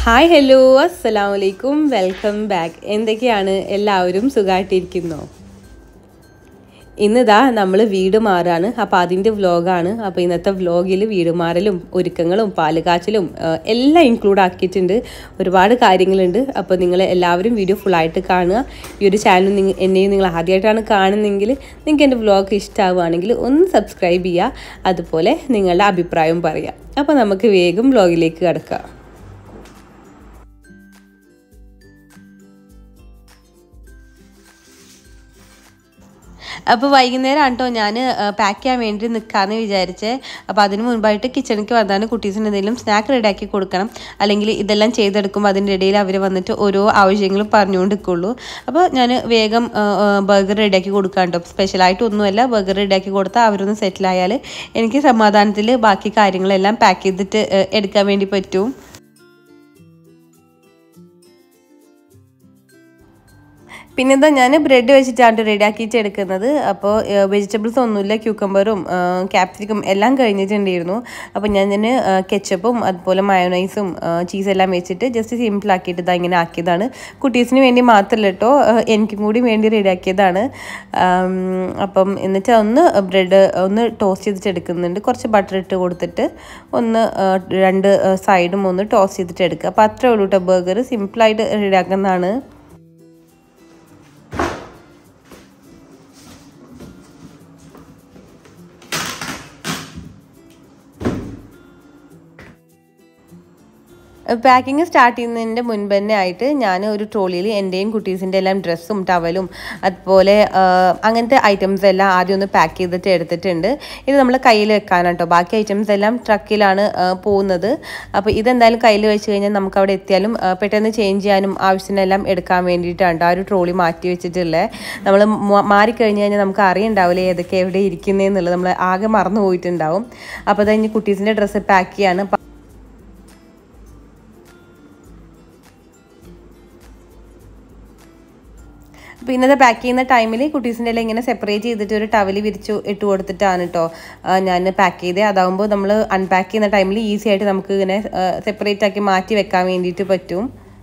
hi hello അസ്സലാമു അലൈക്കും welcome back എന്തൊക്കെയാണ് എല്ലാവരും സുഖമായിട്ടിരിക്കുന്നോ ഇന്നിതാ നമ്മൾ വീട് മാറാണ് അപ്പോൾ അതിൻ്റെ വ്ലോഗാണ് അപ്പോൾ ഇന്നത്തെ വ്ലോഗിൽ വീട് മാറലും ഒരുക്കങ്ങളും പാലുകാച്ചലും ആ, എല്ലാം ഇൻക്ലൂഡ് ആക്കിയിട്ടുണ്ട് ഒരുപാട് കാര്യങ്ങളുണ്ട് അപ്പോൾ നിങ്ങൾ എല്ലാവരും വീഡിയോ ഫുള്ളായിട്ട് കാണുക ഈ ഒരു ചാനൽ നിങ്ങൾ എന്നെയും നിങ്ങൾ ആദ്യമായിട്ടാണ് കാണുന്നതെങ്കിൽ നിങ്ങൾക്ക് എൻ്റെ വ്ലോഗ് ഇഷ്ടമാവുകയാണെങ്കിൽ ഒന്ന് സബ്സ്ക്രൈബ് ചെയ്യുക അതുപോലെ നിങ്ങളുടെ അഭിപ്രായം പറയുക അപ്പോൾ നമുക്ക് വേഗം വ്ലോഗിലേക്ക് കിടക്കാം അപ്പോൾ വൈകുന്നേരം കേട്ടോ ഞാൻ പാക്ക് ചെയ്യാൻ വേണ്ടി നിൽക്കാമെന്ന് വിചാരിച്ചേ അപ്പോൾ അതിന് മുൻപായിട്ട് കിച്ചണിക്ക് വന്നാണ് കുട്ടീസിന് എന്തെങ്കിലും സ്നാക്ക് റെഡിയാക്കി കൊടുക്കണം അല്ലെങ്കിൽ ഇതെല്ലാം ചെയ്തെടുക്കുമ്പോൾ അതിൻ്റെ ഇടയിൽ അവർ വന്നിട്ട് ഓരോ ആവശ്യങ്ങളും പറഞ്ഞുകൊണ്ട് നിൽക്കുള്ളൂ അപ്പോൾ ഞാൻ വേഗം ബർഗർ റെഡിയാക്കി കൊടുക്കാം കേട്ടോ സ്പെഷ്യലായിട്ട് ഒന്നുമല്ല ബർഗർ റെഡിയാക്കി കൊടുത്താൽ അവരൊന്ന് സെറ്റിലായാൽ എനിക്ക് സമാധാനത്തിൽ ബാക്കി കാര്യങ്ങളെല്ലാം പാക്ക് ചെയ്തിട്ട് ഏ, എടുക്കാൻ വേണ്ടി പറ്റും പിന്നെ എന്താ ഞാൻ ബ്രെഡ് വെച്ചിട്ടാണ് റെഡിയാക്കിയിട്ട് എടുക്കുന്നത് അപ്പോൾ വെജിറ്റബിൾസ് ഒന്നുമില്ല ക്യൂക്കമ്പറും ക്യാപ്സിക്കും എല്ലാം കഴിഞ്ഞിട്ടുണ്ടായിരുന്നു അപ്പോൾ ഞാൻ ഇതിന് കെച്ചപ്പും അതുപോലെ മയോണൈസും ചീസെല്ലാം വെച്ചിട്ട് ജസ്റ്റ് സിമ്പിളാക്കിയിട്ട് ഇതാ ഇങ്ങനെ ആക്കിയതാണ് കുട്ടീസിന് വേണ്ടി മാത്രമല്ല കേട്ടോ എനിക്കും കൂടി വേണ്ടി റെഡിയാക്കിയതാണ് ആം, അപ്പം എന്നിട്ട് ഒന്ന് ബ്രെഡ് ഒന്ന് ടോസ്റ്റ് ചെയ്തിട്ട് എടുക്കുന്നുണ്ട് കുറച്ച് ബട്ടർ ഇട്ട് കൊടുത്തിട്ട് ഒന്ന് ആ, രണ്ട് സൈഡും ഒന്ന് ടോസ്റ്റ് ചെയ്തിട്ട് എടുക്കുക അപ്പോൾ അത്രേ ഉള്ളൂ കേട്ടോ ബർഗർ സിമ്പിളായിട്ട് റെഡിയാക്കുന്നതാണ് പാക്കിങ് സ്റ്റാർട്ട് ചെയ്യുന്നതിൻ്റെ മുൻപ് തന്നെ ആയിട്ട് ഞാൻ ഒരു ട്രോളിയിൽ എൻ്റെയും കുട്ടീസിൻ്റെ എല്ലാം ഡ്രസ്സും ടവലും അതുപോലെ ആ, അങ്ങനത്തെ ഐറ്റംസ് എല്ലാം ആദ്യം ഒന്ന് പാക്ക് ചെയ്തിട്ട് എടുത്തിട്ടുണ്ട് ഇത് നമ്മൾ കയ്യിൽ വെക്കാനാട്ടോ ബാക്കി ഐറ്റംസ് എല്ലാം ട്രക്കിലാണ് ആ, പോകുന്നത് അപ്പോൾ ഇതെന്തായാലും കയ്യിൽ വെച്ച് കഴിഞ്ഞാൽ നമുക്ക് അവിടെ എത്തിയാലും ആ, പെട്ടെന്ന് ചേഞ്ച് ചെയ്യാനും ആവശ്യത്തിനെല്ലാം എടുക്കാൻ വേണ്ടിയിട്ടാണ് ആ ഒരു ട്രോളി മാറ്റി വെച്ചിട്ടുള്ളത് നമ്മൾ മാറിക്കഴിഞ്ഞ് കഴിഞ്ഞാൽ നമുക്ക് അറിയണ്ടാവില്ല ഏതൊക്കെ എവിടെ ഇരിക്കുന്നതെന്നുള്ളത് നമ്മൾ ആകെ മറന്നു പോയിട്ടുണ്ടാവും അപ്പോൾ അത് കഴിഞ്ഞ് കുട്ടീസിൻ്റെ ഡ്രസ്സ് പാക്ക് ചെയ്യാണ് അപ്പോൾ ഇന്നത്തെ പാക്ക് ചെയ്യുന്ന ടൈമിൽ കുട്ടീസിൻ്റെ എല്ലാം ഇങ്ങനെ സെപ്പറേറ്റ് ചെയ്തിട്ട് ഒരു ടവൽ വിരിച്ചു ഇട്ട് കൊടുത്തിട്ടാണ് കേട്ടോ ഞാൻ പാക്ക് ചെയ്തത് അതാകുമ്പോൾ നമ്മൾ അൺപാക്ക് ചെയ്യുന്ന ടൈമിൽ ഈസി ആയിട്ട് നമുക്ക് ഇങ്ങനെ സെപ്പറേറ്റ് ആക്കി മാറ്റി വെക്കാൻ വേണ്ടിയിട്ട് പറ്റും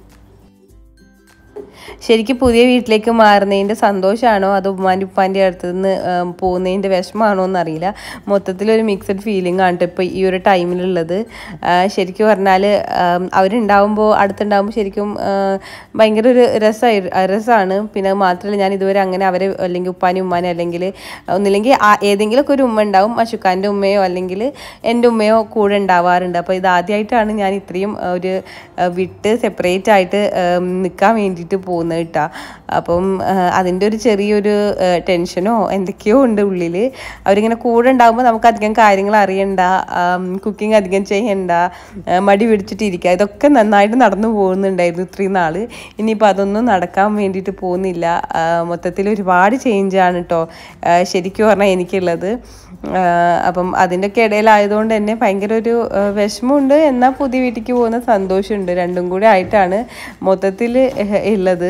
ശരിക്കും പുതിയ വീട്ടിലേക്ക് മാറുന്നതിൻ്റെ സന്തോഷമാണോ അതോ ഉമ്മാൻ്റെ ഉപ്പാൻ്റെ അടുത്ത് നിന്ന് ഉം, പോകുന്നതിൻ്റെ വിഷമമാണോ എന്നറിയില്ല മൊത്തത്തിലൊരു മിക്സഡ് ഫീലിംഗ് ആണ് ട്ടോ ഇപ്പോൾ ഈ ഒരു ടൈമിലുള്ളത് ആ, ശരിക്കും പറഞ്ഞാൽ അവരുണ്ടാവുമ്പോൾ അടുത്തുണ്ടാവുമ്പോൾ ശരിക്കും ആ, ഭയങ്കര ഒരു രസമായി രസമാണ് പിന്നെ അത് മാത്രമല്ല ഞാൻ ഇതുവരെ അങ്ങനെ അവരെ അല്ലെങ്കിൽ ഉപ്പാനും ഉമ്മാനെ അല്ലെങ്കിൽ ഒന്നില്ലെങ്കിൽ ആ- ഏതെങ്കിലുമൊക്കെ ഒരു ഉമ്മ ഉണ്ടാവും അശുക്കാൻ്റെ ഉമ്മയോ അല്ലെങ്കിൽ എൻ്റെ ഉമ്മയോ കൂടെ ഉണ്ടാവാറുണ്ട് അപ്പോൾ ഇത് ആദ്യമായിട്ടാണ് ഞാൻ ഇത്രയും ആ, ഒരു ആ, വിട്ട് സെപ്പറേറ്റ് ആയിട്ട് നിൽക്കാൻ വേണ്ടിയിട്ട് പോകുന്നത് കേട്ടോ അപ്പം അതിൻ്റെ ഒരു ചെറിയൊരു ആ, ടെൻഷനോ എന്തൊക്കെയോ ഉണ്ട് ഉള്ളിൽ അവരിങ്ങനെ കൂടെ ഉണ്ടാകുമ്പോൾ നമുക്ക് അധികം കാര്യങ്ങൾ അറിയണ്ട കുക്കിംഗ് അധികം ചെയ്യണ്ട ആ, മടി പിടിച്ചിട്ട് ഇരിക്കുക ഇതൊക്കെ നന്നായിട്ട് നടന്നു പോകുന്നുണ്ടായിരുന്നു ഇത്രയും നാൾ ഇനിയിപ്പോൾ അതൊന്നും നടക്കാൻ വേണ്ടിയിട്ട് പോകുന്നില്ല ആ, മൊത്തത്തിൽ ഒരുപാട് ചേഞ്ചാണ് കേട്ടോ ശരിക്കും പറഞ്ഞാൽ എനിക്കുള്ളത് ആ, അപ്പം അതിൻ്റെയൊക്കെ ഇടയിലായതുകൊണ്ട് തന്നെ ഭയങ്കര ഒരു ആ, വിഷമമുണ്ട് എന്നാൽ പുതിയ വീട്ടിലേക്ക് പോകുന്ന സന്തോഷമുണ്ട് രണ്ടും കൂടി ആയിട്ടാണ് മൊത്തത്തിൽ ഉള്ളത്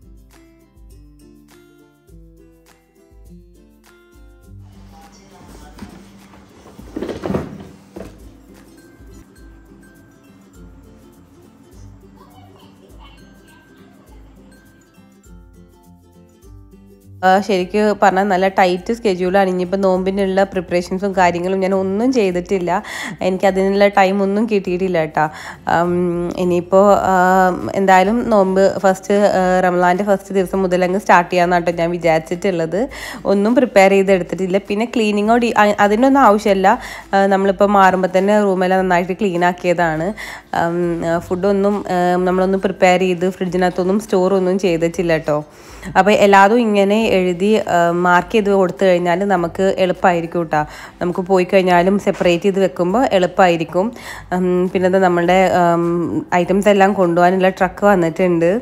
ശരിക്കും പറഞ്ഞാൽ നല്ല ടൈറ്റ് സ്കെഡ്യൂളാണ് ഇനിയിപ്പോൾ നോമ്പിനുള്ള പ്രിപ്പറേഷൻസും കാര്യങ്ങളും ഞാൻ ഒന്നും ചെയ്തിട്ടില്ല എനിക്ക് അതിനുള്ള ടൈം ഒന്നും കിട്ടിയിട്ടില്ല കേട്ടോ ഇനിയിപ്പോൾ എന്തായാലും നോമ്പ് ഫസ്റ്റ് റംലാൻ്റെ ഫസ്റ്റ് ദിവസം മുതൽ അങ്ങ് സ്റ്റാർട്ട് ചെയ്യാമെന്നാണ് കേട്ടോ ഞാൻ വിചാരിച്ചിട്ടുള്ളത് ഒന്നും പ്രിപ്പയർ ചെയ്തെടുത്തിട്ടില്ല പിന്നെ ക്ലീനിങ്ങോ ഡി അ- അതിനൊന്നും ആവശ്യമില്ല ആ, നമ്മളിപ്പോൾ മാറുമ്പോൾ തന്നെ റൂമെല്ലാം നന്നായിട്ട് ക്ലീൻ ആക്കിയതാണ് ഫുഡൊന്നും നമ്മളൊന്നും പ്രിപ്പയർ ചെയ്ത് ഫ്രിഡ്ജിനകത്തൊന്നും സ്റ്റോറൊന്നും ചെയ്തിട്ടില്ല കേട്ടോ അപ്പോൾ എല്ലാതും ഇങ്ങനെ എഴുതി മാർക്ക് ചെയ്ത് കൊടുത്തു കഴിഞ്ഞാൽ നമുക്ക് എളുപ്പമായിരിക്കും കേട്ടോ നമുക്ക് പോയി കഴിഞ്ഞാലും സെപ്പറേറ്റ് ചെയ്ത് വെക്കുമ്പോൾ എളുപ്പമായിരിക്കും ഉം, പിന്നെ ഇത് നമ്മളുടെ ഐറ്റംസ് എല്ലാം കൊണ്ടുപോകാനുള്ള ട്രക്ക് വന്നിട്ടുണ്ട്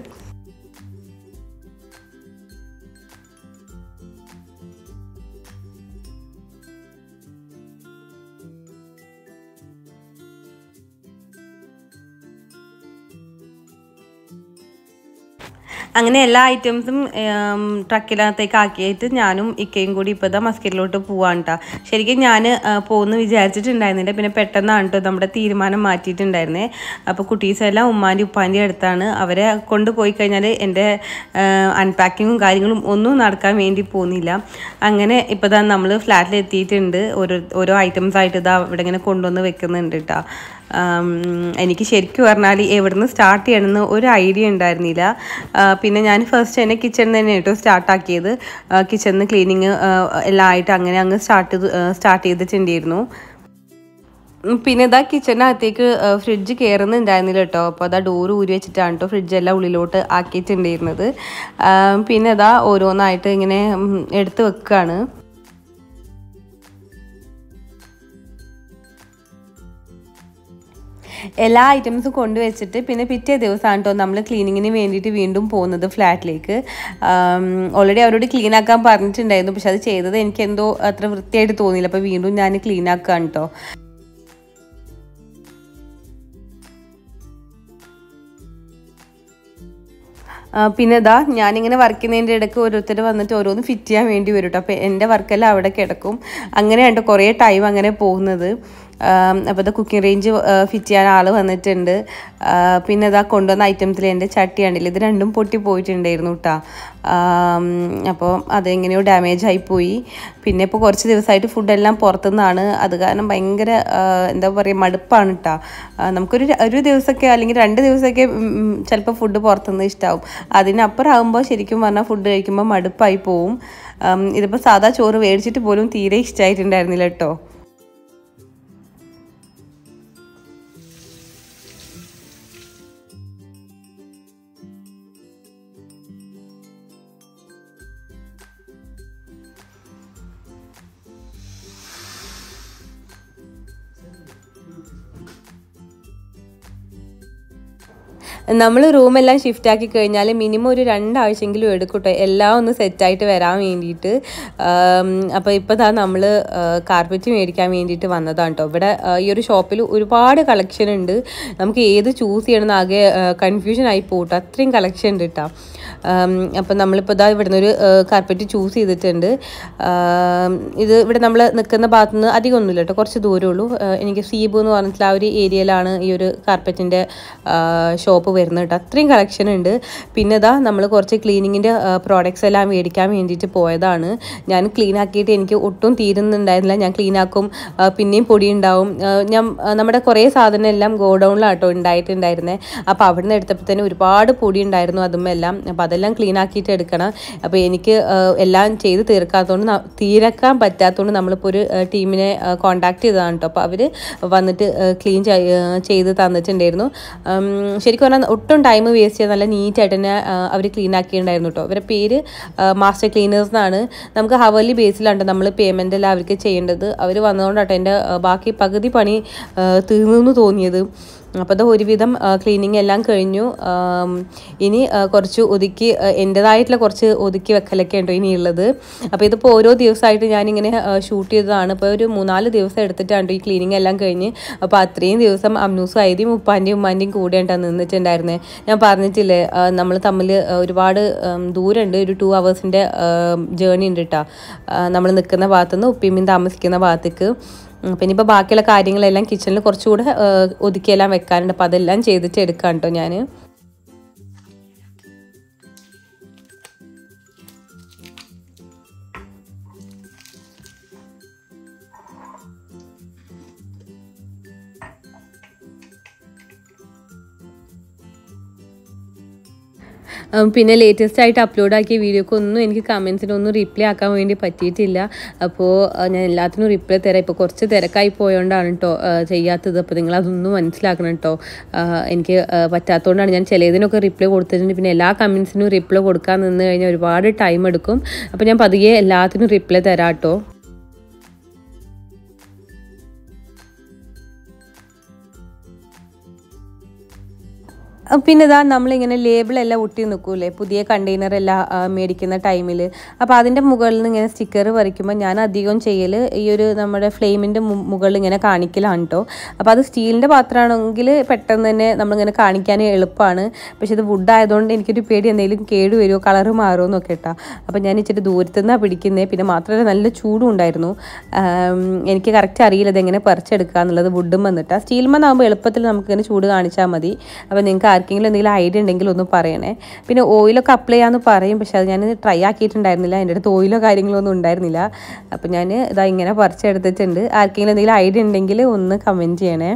അങ്ങനെ എല്ലാ ഐറ്റംസും ട്രക്കിനകത്തേക്ക് ആക്കിയിട്ട് ഞാനും ഇക്കയും കൂടി ഇപ്പോൾ ഇതാ മസ്കറ്റിലോട്ട് പോവാണ് കേട്ടോ ശരിക്കും ഞാൻ പോകുന്നു വിചാരിച്ചിട്ടുണ്ടായിരുന്നില്ല പിന്നെ പെട്ടെന്നാണ് കേട്ടോ നമ്മുടെ തീരുമാനം മാറ്റിയിട്ടുണ്ടായിരുന്നേ അപ്പോൾ കുട്ടീസെല്ലാം ഉമ്മാൻ്റെ ഉപ്പാൻ്റെ അടുത്താണ് അവരെ കൊണ്ടുപോയി കഴിഞ്ഞാൽ എൻ്റെ അൺപാക്കിങ്ങും കാര്യങ്ങളും ഒന്നും നടക്കാൻ വേണ്ടി പോകുന്നില്ല അങ്ങനെ ഇപ്പോൾ ഇതാ നമ്മൾ ഫ്ലാറ്റിൽ എത്തിയിട്ടുണ്ട് ഓരോ ഓരോ ഐറ്റംസ് ആയിട്ട് ഇതാ ഇവിടെ ഇങ്ങനെ കൊണ്ടുവന്ന് വെക്കുന്നുണ്ട് കേട്ടോ ആം, എനിക്ക് ശരിക്കും പറഞ്ഞാൽ എവിടുന്ന് സ്റ്റാർട്ട് ചെയ്യണമെന്ന് ഒരു ഐഡിയ ഉണ്ടായിരുന്നില്ല ആ, പിന്നെ ഞാൻ ഫസ്റ്റ് തന്നെ കിച്ചണിൽ തന്നെ കേട്ടോ സ്റ്റാർട്ടാക്കിയത് കിച്ചണിൽ ക്ലീനിങ് എല്ലാം ആയിട്ട് അങ്ങനെ അങ്ങ് സ്റ്റാർട്ട് ചെയ്ത് സ്റ്റാർട്ട് ചെയ്തിട്ടുണ്ടായിരുന്നു ഉം, പിന്നെ ഇതാ കിച്ചണിനകത്തേക്ക് ഫ്രിഡ്ജ് കയറുന്നുണ്ടായിരുന്നില്ല കേട്ടോ അപ്പോൾ അതാ ഡോറ് ഊരി വെച്ചിട്ടാണ് കേട്ടോ ഫ്രിഡ്ജെല്ലാം ഉള്ളിലോട്ട് ആക്കിയിട്ടുണ്ടായിരുന്നത് ആ, പിന്നെ ഇതാ ഓരോന്നായിട്ട് ഇങ്ങനെ ഉം, എടുത്ത് വെക്കുകയാണ് എല്ലാ ഐറ്റംസും കൊണ്ടുവച്ചിട്ട് പിന്നെ പിറ്റേ ദിവസമാണ് കേട്ടോ നമ്മൾ ക്ലീനിങ്ങിന് വേണ്ടിയിട്ട് വീണ്ടും പോകുന്നത് ഫ്ലാറ്റിലേക്ക് ഓൾറെഡി അവരോട് ക്ലീൻ ആക്കാൻ പറഞ്ഞിട്ടുണ്ടായിരുന്നു പക്ഷെ അത് ചെയ്തത് എനിക്ക് എന്തോ അത്ര വൃത്തിയായിട്ട് തോന്നിയില്ല അപ്പോൾ വീണ്ടും ഞാൻ ക്ലീൻ ആക്കുകയാണ് കേട്ടോ ആ, പിന്നെ ഇതാ ഞാനിങ്ങനെ വർക്ക് ചെയ്യുന്നതിൻ്റെ ഇടയ്ക്ക് ഓരോരുത്തർ വന്നിട്ട് ഓരോന്ന് ഫിറ്റ് ചെയ്യാൻ വേണ്ടി വരും കേട്ടോ അപ്പോൾ എൻ്റെ വർക്കെല്ലാം അവിടെ കിടക്കും അങ്ങനെയാണ് കുറേ ടൈം അങ്ങനെ പോകുന്നത് അപ്പോൾ ഇത് കുക്കിംഗ് റേഞ്ച് ഫിറ്റ് ചെയ്യാൻ ആൾ വന്നിട്ടുണ്ട് ആ, പിന്നെ ഇതാ കൊണ്ടുവന്ന ഐറ്റംസിൽ എൻ്റെ ചട്ടി കണ്ടില്ല ഇത് രണ്ടും പൊട്ടി പോയിട്ടുണ്ടായിരുന്നു കേട്ടോ അപ്പോൾ അതെങ്ങനെയോ ഡാമേജ് ആയി പോയി പിന്നെ ഇപ്പോൾ കുറച്ച് ദിവസമായിട്ട് ഫുഡെല്ലാം പുറത്തുനിന്നാണ് അത് കാരണം ഭയങ്കര ആ, എന്താ പറയുക മടുപ്പാണ് കേട്ടോ നമുക്കൊരു ര- ഒരു ദിവസമൊക്കെ അല്ലെങ്കിൽ രണ്ട് ദിവസമൊക്കെ ചിലപ്പോൾ ഫുഡ് പുറത്തുനിന്ന് ഇഷ്ടമാവും അതിനപ്പുറം ആകുമ്പോൾ ശരിക്കും പറഞ്ഞാൽ ഫുഡ് കഴിക്കുമ്പോൾ മടുപ്പായി പോവും ഉം, ഇതിപ്പോൾ സാധാ ചോറ് മേടിച്ചിട്ട് പോലും തീരെ ഇഷ്ടമായിട്ടുണ്ടായിരുന്നില്ല കേട്ടോ നമ്മൾ റൂമെല്ലാം ഷിഫ്റ്റ് ആക്കി കഴിഞ്ഞാൽ മിനിമം ഒരു രണ്ടാഴ്ചയെങ്കിലും എടുക്കും കേട്ടോ എല്ലാം ഒന്ന് സെറ്റായിട്ട് വരാൻ വേണ്ടിയിട്ട് അപ്പോൾ ഇപ്പോൾ ദാ നമ്മൾ കാർപ്പറ്റ് മേടിക്കാൻ വേണ്ടിയിട്ട് വന്നതാണ് കേട്ടോ ഇവിടെ ആ, ഈ ഒരു ഷോപ്പിൽ ഒരുപാട് കളക്ഷൻ ഉണ്ട് നമുക്ക് ഏത് ചൂസ് ചെയ്യണമെന്ന് ആകെ കൺഫ്യൂഷൻ ആയി പോകട്ടോ അത്രയും കളക്ഷൻ ഉണ്ട് കേട്ടോ അപ്പം നമ്മളിപ്പോൾ ഇതാ ഇവിടുന്ന് ഒരു കാർപ്പറ്റ് ചൂസ് ചെയ്തിട്ടുണ്ട് ആം, ഇത് ഇവിടെ നമ്മൾ നിൽക്കുന്ന ഭാഗത്തു നിന്ന് അധികം ഒന്നുമില്ല കേട്ടോ കുറച്ച് ദൂരമേ ഉള്ളൂ ആ, എനിക്ക് സീബു എന്ന് പറഞ്ഞിട്ടുള്ള ആ ഒരു ഏരിയയിലാണ് ഈ ഒരു കാർപ്പറ്റിൻ്റെ ഷോപ്പ് വരുന്നത് കേട്ടോ അത്രയും കളക്ഷൻ ഉണ്ട് പിന്നെ ഇതാ നമ്മൾ കുറച്ച് ക്ലീനിങ്ങിൻ്റെ പ്രോഡക്റ്റ്സ് എല്ലാം മേടിക്കാൻ വേണ്ടിയിട്ട് പോയതാണ് ഞാൻ ക്ലീൻ ആക്കിയിട്ട് എനിക്ക് ഒട്ടും തീരുന്നുണ്ടായിരുന്നില്ല ഞാൻ ക്ലീൻ ആക്കും ആ, പിന്നെയും പൊടി ഉണ്ടാവും ആ, ഞാൻ ആ, നമ്മുടെ കുറേ സാധനം എല്ലാം ഗോഡൗണിലാട്ടോ ഉണ്ടായിട്ടുണ്ടായിരുന്നത് അപ്പോൾ അവിടുന്ന് എടുത്തപ്പോൾ തന്നെ ഒരുപാട് പൊടി ഉണ്ടായിരുന്നു അതുമെല്ലാം അപ്പോൾ അതെല്ലാം ക്ലീൻ ആക്കിയിട്ട് എടുക്കണം അപ്പോൾ എനിക്ക് ആ, എല്ലാം ചെയ്ത് തീർക്കാത്തതുകൊണ്ട് ന- തീരക്കാൻ പറ്റാത്തതുകൊണ്ട് നമ്മളിപ്പോൾ ഒരു ആ, ടീമിനെ കോണ്ടാക്ട് ചെയ്തതാണ് കേട്ടോ അപ്പോൾ അവർ വന്നിട്ട് ക്ലീൻ ചെയ്ത് തന്നിട്ടുണ്ടായിരുന്നു ഉം, ശരിക്കും പറഞ്ഞാൽ ഒട്ടും ടൈം വേസ്റ്റ് ചെയ്യാൻ നല്ല നീറ്റായിട്ട് തന്നെ അവർ ക്ലീൻ ആക്കിയിട്ടുണ്ടായിരുന്നു കേട്ടോ അവരുടെ പേര് മാസ്റ്റർ ക്ലീനേഴ്സ് എന്നാണ് നമുക്ക് ഹവർലി ബേസിലാണ് നമ്മൾ പേയ്മെൻ്റ് എല്ലാം അവർക്ക് ചെയ്യേണ്ടത് അവർ വന്നതുകൊണ്ടാട്ടോ എൻ്റെ ആ, ബാക്കി പകുതി പണി ആ, തീർന്നു എന്ന് തോന്നിയത് അപ്പോൾ അത് ഒരുവിധം ക്ലീനിങ് എല്ലാം കഴിഞ്ഞു ആം, ഇനി ആ, കുറച്ച് ഒതുക്കി ആ, എൻ്റേതായിട്ടുള്ള കുറച്ച് ഒതുക്കി വെക്കലൊക്കെ ഉണ്ടോ ഇനിയുള്ളത് അപ്പോൾ ഇതിപ്പോൾ ഓരോ ദിവസമായിട്ട് ഞാനിങ്ങനെ ഷൂട്ട് ചെയ്തതാണ് ഇപ്പോൾ ഒരു മൂന്നാല് ദിവസം എടുത്തിട്ടാണ് ഈ ക്ലീനിങ് എല്ലാം കഴിഞ്ഞ് അപ്പോൾ അത്രയും ദിവസം അമ്നൂസും ഐതിയും ഉപ്പാൻ്റെയും ഉമ്മാൻ്റെയും കൂടെ ഉണ്ടാ നിന്നിട്ടുണ്ടായിരുന്നേ ഞാൻ പറഞ്ഞിട്ടില്ലേ നമ്മൾ തമ്മിൽ ഒരുപാട് ഉം, ദൂരമുണ്ട് ഒരു ടു അവേഴ്സിൻ്റെ ജേണി ഉണ്ട് കേട്ടോ നമ്മൾ നിൽക്കുന്ന ഭാഗത്തുനിന്ന് ഉപ്പിമ്മയും താമസിക്കുന്ന ഭാഗത്തേക്ക് ഉം, പിന്നെ ഇപ്പോൾ ബാക്കിയുള്ള കാര്യങ്ങളെല്ലാം കിച്ചണിൽ കുറച്ചുകൂടെ ആ, ഒതുക്കിയെല്ലാം വെക്കാനുണ്ട് അപ്പോൾ അതെല്ലാം ചെയ്തിട്ട് എടുക്കാം കേട്ടോ ഞാൻ ഉം, പിന്നെ ലേറ്റസ്റ്റ് ആയിട്ട് അപ്ലോഡ് ആക്കിയ വീഡിയോക്ക് ഒന്നും എനിക്ക് കമൻസിനൊന്നും റിപ്ലൈ ആക്കാൻ വേണ്ടി പറ്റിയിട്ടില്ല അപ്പോൾ ഞാൻ എല്ലാത്തിനും റിപ്ലൈ തരാം ഇപ്പോൾ കുറച്ച് തിരക്കായി പോയോണ്ടാണ് കേട്ടോ ചെയ്യാത്തത് അപ്പോൾ നിങ്ങൾ അതൊന്നും മനസ്സിലാക്കണം കേട്ടോ എനിക്ക് ആ, പറ്റാത്തതുകൊണ്ടാണ് ഞാൻ ചിലതിനൊക്കെ റിപ്ലൈ കൊടുത്തിട്ടുണ്ട് പിന്നെ എല്ലാ കമൻസിനും റിപ്ലൈ കൊടുക്കാൻ നിന്ന് കഴിഞ്ഞാൽ ഒരുപാട് ടൈം എടുക്കും അപ്പോൾ ഞാൻ പതിയെ എല്ലാത്തിനും റിപ്ലൈ തരാം കേട്ടോ അഹ് പിന്നെ ഇതാ നമ്മളിങ്ങനെ ലേബിളെല്ലാം ഒട്ടി നിൽക്കൂലേ പുതിയ കണ്ടെയ്നർ എല്ലാം ആ, മേടിക്കുന്ന ടൈമിൽ അപ്പോൾ അതിൻ്റെ മുകളിൽ നിന്ന് ഇങ്ങനെ സ്റ്റിക്കർ വരയ്ക്കുമ്പോൾ ഞാൻ അധികം ചെയ്യൽ ഈ ഒരു നമ്മുടെ ഫ്ലെയിമിൻ്റെ മുകളിൽ ഇങ്ങനെ കാണിക്കലാണ് കേട്ടോ അപ്പോൾ അത് സ്റ്റീലിൻ്റെ പാത്രമാണെങ്കിൽ പെട്ടെന്ന് തന്നെ നമ്മളിങ്ങനെ കാണിക്കാൻ എളുപ്പമാണ് പക്ഷെ ഇത് വുഡ് ആയതുകൊണ്ട് എനിക്കൊരു പേടി എന്തെങ്കിലും കേട് വരുമോ കളറ് മാറുമോ എന്നൊക്കെ കേട്ടോ അപ്പോൾ ഞാൻ ഇച്ചിരി ദൂരത്തു നിന്നാണ് പിടിക്കുന്നത് പിന്നെ മാത്രമല്ല നല്ല ചൂടും ഉണ്ടായിരുന്നു ആം, എനിക്ക് കറക്റ്റ് അറിയില്ല ഇതെങ്ങനെ പറിച്ചെടുക്കുക എന്നുള്ളത് വുഡും വന്നിട്ടാണ് സ്റ്റീൽമെന്നാകുമ്പോൾ എളുപ്പത്തിൽ നമുക്കിങ്ങനെ ചൂട് കാണിച്ചാൽ മതി അപ്പോൾ നിങ്ങൾക്ക് ആർക്കെങ്കിലും എന്തെങ്കിലും ഐഡിയ ഉണ്ടെങ്കിൽ ഒന്ന് പറയണേ പിന്നെ ഓയിലൊക്കെ അപ്ലൈ ചെയ്യാമെന്ന് പറയും പക്ഷെ അത് ഞാൻ ട്രൈ ആക്കിയിട്ടുണ്ടായിരുന്നില്ല എൻ്റെ അടുത്ത് ഓയിലോ കാര്യങ്ങളോ ഒന്നും ഉണ്ടായിരുന്നില്ല അപ്പോൾ ഞാൻ ഇതാ ഇങ്ങനെ പറിച്ചെടുത്തിട്ടുണ്ട് ആർക്കെങ്കിലും എന്തെങ്കിലും ഐഡിയ ഉണ്ടെങ്കിൽ ഒന്ന് കമൻറ്റ് ചെയ്യണേ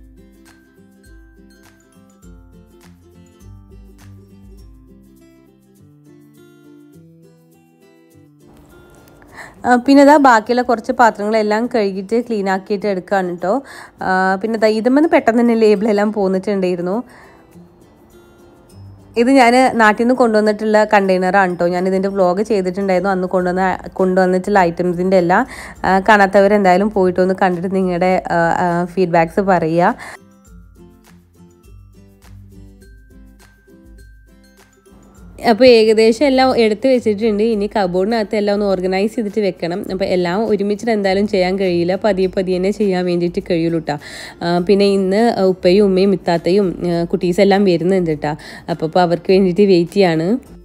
ആ, പിന്നെ ഇതാ ബാക്കിയുള്ള കുറച്ച് പാത്രങ്ങളെല്ലാം കഴുകിയിട്ട് ക്ലീൻ ആക്കിയിട്ട് എടുക്കുകയാണ് കേട്ടോ ആ, പിന്നെ ഇതാ ഇതുമെന്ന് പെട്ടെന്ന് തന്നെ ലേബിളെല്ലാം പോന്നിട്ടുണ്ടായിരുന്നു ഇത് ഞാൻ നാട്ടിൽ നിന്ന് കൊണ്ടുവന്നിട്ടുള്ള കണ്ടെയ്നറാണ് കേട്ടോ ഞാൻ ഇതിൻ്റെ വ്ളോഗ് ചെയ്തിട്ടുണ്ടായിരുന്നു അന്ന് കൊണ്ടുവന്ന കൊണ്ടുവന്നിട്ടുള്ള ഐറ്റംസിൻ്റെ എല്ലാം ആ, കാണാത്തവരെന്തായാലും പോയിട്ടൊന്ന് കണ്ടിട്ട് നിങ്ങളുടെ ഫീഡ്ബാക്സ് പറയുക അപ്പോൾ ഏകദേശം എല്ലാം എടുത്ത് വെച്ചിട്ടുണ്ട് ഇനി കബോർഡിനകത്ത് എല്ലാം ഒന്ന് ഓർഗനൈസ് ചെയ്തിട്ട് വെക്കണം അപ്പോൾ എല്ലാം ഒരുമിച്ചിട്ട് എന്തായാലും ചെയ്യാൻ കഴിയില്ല പതിയെ പതിയെ തന്നെ ചെയ്യാൻ വേണ്ടിയിട്ട് കഴിയുള്ളൂ കേട്ടോ പിന്നെ ഇന്ന് ഉപ്പയും ഉമ്മയും ഇത്താത്തയും കുട്ടീസ് എല്ലാം വരുന്നുണ്ട് കേട്ടോ അപ്പോൾ അപ്പോൾ അവർക്ക് വേണ്ടിയിട്ട് വെയിറ്റ് ചെയ്യാണ്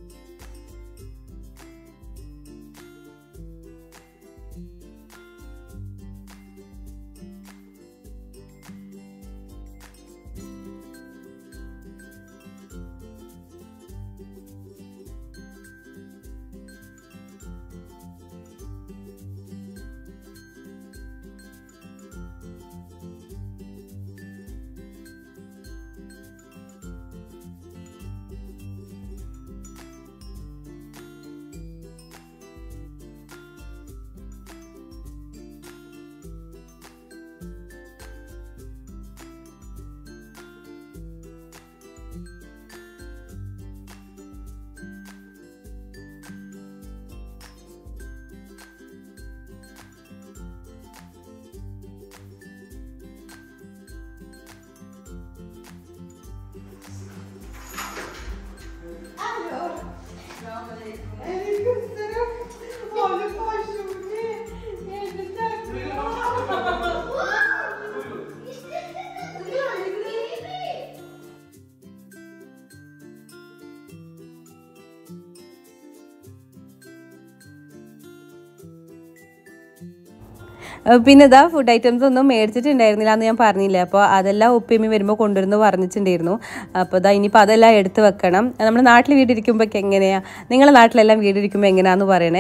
ഏഹ് പിന്നെ ഇതാ ഫുഡ് ഐറ്റംസ് ഒന്നും മേടിച്ചിട്ടുണ്ടായിരുന്നില്ല എന്ന് ഞാൻ പറഞ്ഞില്ലേ അപ്പോൾ അതെല്ലാം ഉപ്പിയമ്മി വരുമ്പോൾ കൊണ്ടുവരുന്നു പറഞ്ഞിട്ടുണ്ടായിരുന്നു അപ്പോൾ ഇതാ ഇനിയിപ്പോൾ അതെല്ലാം എടുത്ത് വെക്കണം നമ്മുടെ നാട്ടിൽ വീടിരിക്കുമ്പോൾ എങ്ങനെയാ നിങ്ങളുടെ നാട്ടിലെല്ലാം വീടിരിക്കുമ്പോൾ എങ്ങനെയാന്ന് പറയണേ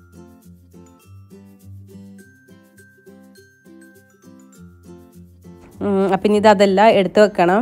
ഉം, അപ്പം ഇനി ഇത് അതെല്ലാം എടുത്ത് വെക്കണം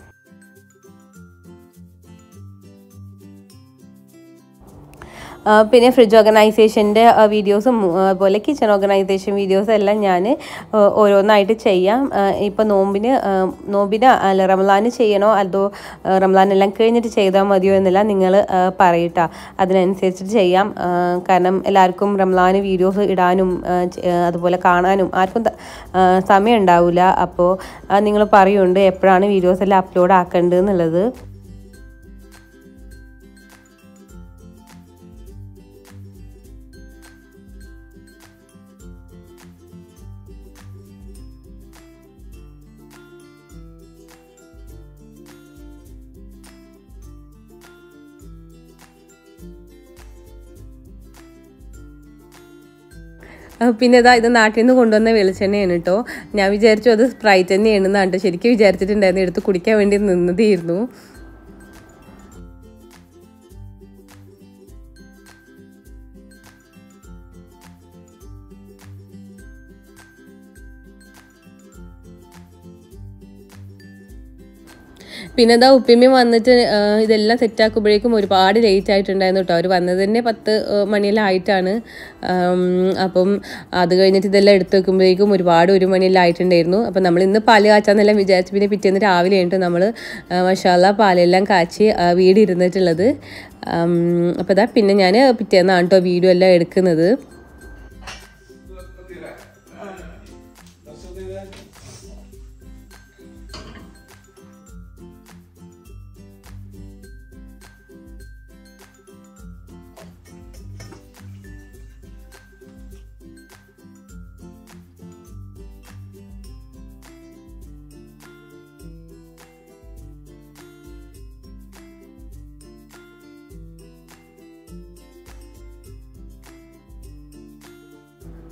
ആ, പിന്നെ ഫ്രിഡ്ജ് ഓർഗനൈസേഷൻ്റെ വീഡിയോസും അതുപോലെ കിച്ചൺ ഓർഗനൈസേഷൻ വീഡിയോസും എല്ലാം ഞാൻ ഓരോന്നായിട്ട് ചെയ്യാം ഇപ്പം നോമ്പിന് ആ, നോമ്പിന് അല്ല റംലാന് ചെയ്യണോ അതോ ആ, റംലാൻ എല്ലാം കഴിഞ്ഞിട്ട് ചെയ്താൽ മതിയോ എന്നെല്ലാം നിങ്ങൾ പറയട്ടാ അതിനനുസരിച്ചിട്ട് ചെയ്യാം ആ, കാരണം എല്ലാവർക്കും റംലാന് വീഡിയോസ് ഇടാനും ആ, ചെ- ആ, അതുപോലെ കാണാനും ആർക്കും ത- ആ, സമയം ഉണ്ടാവില്ല അപ്പോൾ നിങ്ങൾ പറയുന്നുണ്ട് എപ്പോഴാണ് വീഡിയോസ് എല്ലാം അപ്ലോഡ് ആക്കേണ്ടത് എന്നുള്ളത് ആ, പിന്നെ ഇതാ ഇത് നാട്ടിൽ നിന്ന് കൊണ്ടുവന്ന വെളിച്ചെണ്ണയാണ് കേട്ടോ ഞാൻ വിചാരിച്ചു അത് സ്പ്രൈറ്റ് തന്നെയാണെന്നാണ് കേട്ടോ ശരിക്കും വിചാരിച്ചിട്ടുണ്ടായിരുന്നു എടുത്ത് കുടിക്കാൻ വേണ്ടി നിന്നതായിരുന്നു പിന്നെ ഇതാ ഉപ്പിമ്മയും വന്നിട്ട് ആ, ഇതെല്ലാം സെറ്റാക്കുമ്പോഴേക്കും ഒരുപാട് ലേറ്റ് ആയിട്ടുണ്ടായിരുന്നു കേട്ടോ അവർ വന്നത് തന്നെ പത്ത് ആ, മണിയെല്ലാം ആയിട്ടാണ് ആം, അപ്പം അത് കഴിഞ്ഞിട്ട് ഇതെല്ലാം എടുത്ത് വെക്കുമ്പോഴേക്കും ഒരുപാട് ഒരു മണിയെല്ലാം ആയിട്ടുണ്ടായിരുന്നു അപ്പം നമ്മൾ ഇന്ന് പാല് കാച്ചാന്നെല്ലാം വിചാരിച്ചു പിന്നെ പിറ്റേന്ന് രാവിലെ ആയിട്ട് നമ്മൾ മഷാല പാലെല്ലാം കാച്ചി ആ, വീട് ഇരുന്നിട്ടുള്ളത് അപ്പോൾ ഇതാ പിന്നെ ഞാൻ പിറ്റേന്നാണ് കേട്ടോ വീഡിയോ എല്ലാം എടുക്കുന്നത്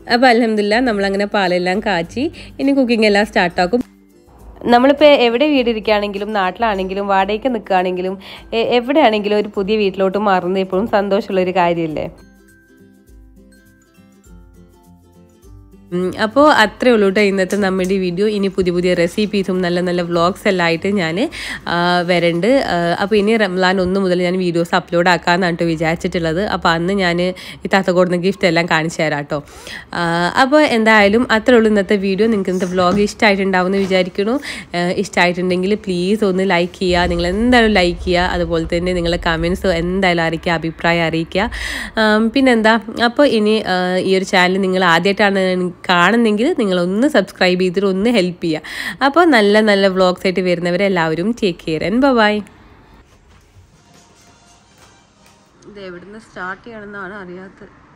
അപ്പോൾ അലഹമില്ല നമ്മളങ്ങനെ പാലെല്ലാം കാച്ചി ഇനി കുക്കിംഗ് എല്ലാം സ്റ്റാർട്ടാക്കും നമ്മളിപ്പോൾ എവിടെ വീടിരിക്കുകയാണെങ്കിലും നാട്ടിലാണെങ്കിലും വാടകയ്ക്ക് നിൽക്കുകയാണെങ്കിലും എ- എവിടെയാണെങ്കിലും ഒരു പുതിയ വീട്ടിലോട്ട് മാറുന്നത് എപ്പോഴും സന്തോഷമുള്ളൊരു കാര്യമല്ലേ അപ്പോൾ അത്രേ ഉള്ളൂ കേട്ടോ ഇന്നത്തെ നമ്മുടെ ഈ വീഡിയോ ഇനി പുതിയ പുതിയ റെസിപ്പീസും നല്ല നല്ല വ്ളോഗ്സ് എല്ലാം ആയിട്ട് ഞാൻ വരണ്ട് അപ്പോൾ ഇനി റംലാൻ ഒന്ന് മുതൽ ഞാൻ വീഡിയോസ് അപ്ലോഡ് ആക്കാമെന്നാണ് കേട്ടോ വിചാരിച്ചിട്ടുള്ളത് അപ്പോൾ അന്ന് ഞാൻ ഈ താത്ത കൊടുന്ന ഗിഫ്റ്റ് എല്ലാം കാണിച്ചു തരാം കേട്ടോ അപ്പോൾ എന്തായാലും അത്രേ ഉള്ളൂ ഇന്നത്തെ വീഡിയോ നിങ്ങൾക്ക് ഇന്നത്തെ വ്ളോഗ് ഇഷ്ടമായിട്ടുണ്ടാവും എന്ന് വിചാരിക്കുന്നു ഇഷ്ടമായിട്ടുണ്ടെങ്കിൽ പ്ലീസ് ഒന്ന് ലൈക്ക് ചെയ്യുക നിങ്ങൾ എന്തായാലും ലൈക്ക് ചെയ്യുക അതുപോലെ തന്നെ നിങ്ങളെ കമൻസ് എന്തായാലും അറിയിക്കുക അഭിപ്രായം അറിയിക്കുക ആം, പിന്നെന്താ അപ്പോൾ ഇനി ആ, ഈ ഒരു ചാനൽ നിങ്ങൾ ആദ്യമായിട്ടാണ് കാണുന്നെങ്കിൽ നിങ്ങളൊന്ന് സബ്സ്ക്രൈബ് ചെയ്തിട്ട് ഒന്ന് ഹെൽപ്പ് ചെയ്യുക അപ്പോൾ നല്ല നല്ല വ്ളോഗ്സ് ആയിട്ട് വരുന്നവരെല്ലാവരും ടേക്ക് കെയർ ആൻഡ് ബൈ ഇത് എവിടുന്ന് സ്റ്റാർട്ട് ചെയ്യണമെന്നാണ് അറിയാത്തത്